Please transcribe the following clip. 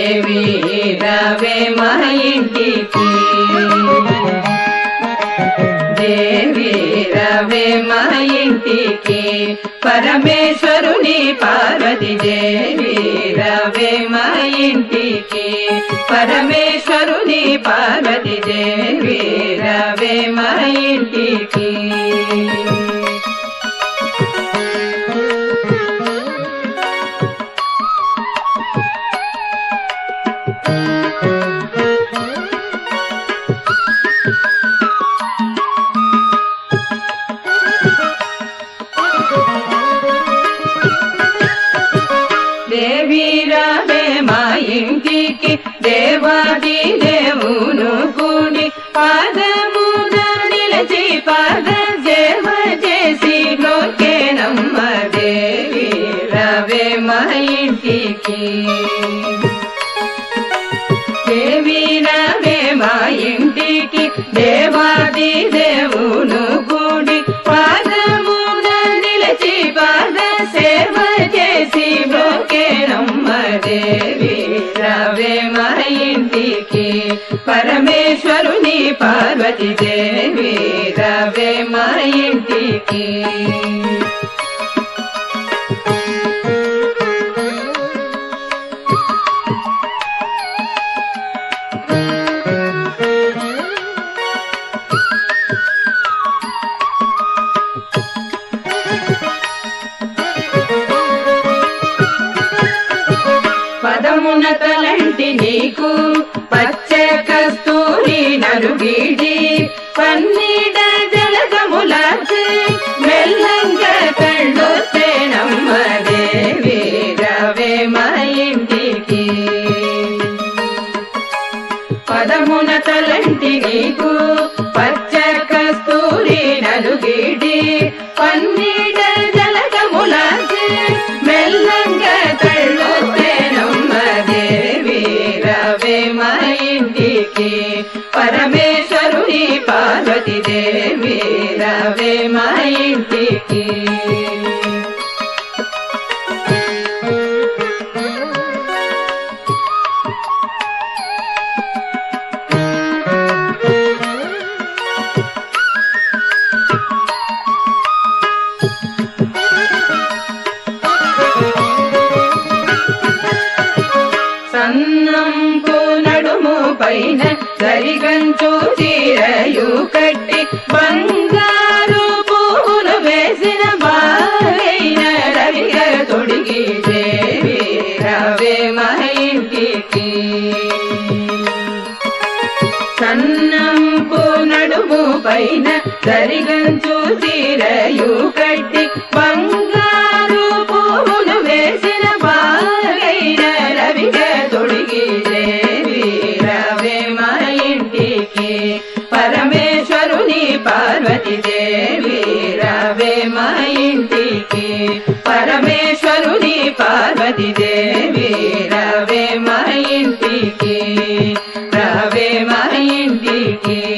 దేవి రవే మా ఇంటికి దేవి రవే మా ఇంటికి పరమేశ్వరుని పార్వతి దేవి రవే మా ఇంటికి పరమేశ్వరుని పార్వతి దేవి రవే మా ఇంటికి దేవి రావే మా ఇంటికి దేవాది దేవును కూడి పాదమున నిలచి పాద సేవ చేసి లోకేనమ్మ దేవి రవే మా ఇంటికి దేవి రవే మా ఇంటికి దేవాది దేవును కూడి పాదమున నిలచి పాద సేవ చేసి బ్రోకేనమ్మ దేవి రవే మా ఇంటికి పరమేశ్వరుని పార్వతి దేవి రవే మా ఇంటికి పదమున తలంటి నీకు పచ్చ కస్తూరి నలుగిడి పన్నీడ జలగములాచి మెల్లంగా కళ్ళొత్తేనమ్మ దేవి రవే మా ఇంటికి పదమున తలంటి నీకు పచ్చ కస్తూరి నలుగిడి పన్నీడ జలగములాచి మెల్లంగా తళ్ళొత్తేనమ్మ దేవి రవే మా ఇంటికి పరమేశ్వరుని పార్వతి దేవి రవే మా ఇంటికి సన్నంకు నడుము పైన సరిగంచు చీరయు కట్టి బంగారు పువ్వులు వేసిన బాలైన రవిగ తొడిగి దేవి రవే మా ఇంటికి సన్నంపు నడుము పైన సరిగంచు చీరయు కట్టి బంగారు పువ్వులు వేసిన బాగైన రవిగ తొడిగి దేవి రవే మా ఇంటికి పరమేశ్వరుని పార్వతి దేవి రవే మా ఇంటికి పరమేశ్వరుని పార్వతి దేవి రవే మా ఇంటికి రవే మా ఇంటికి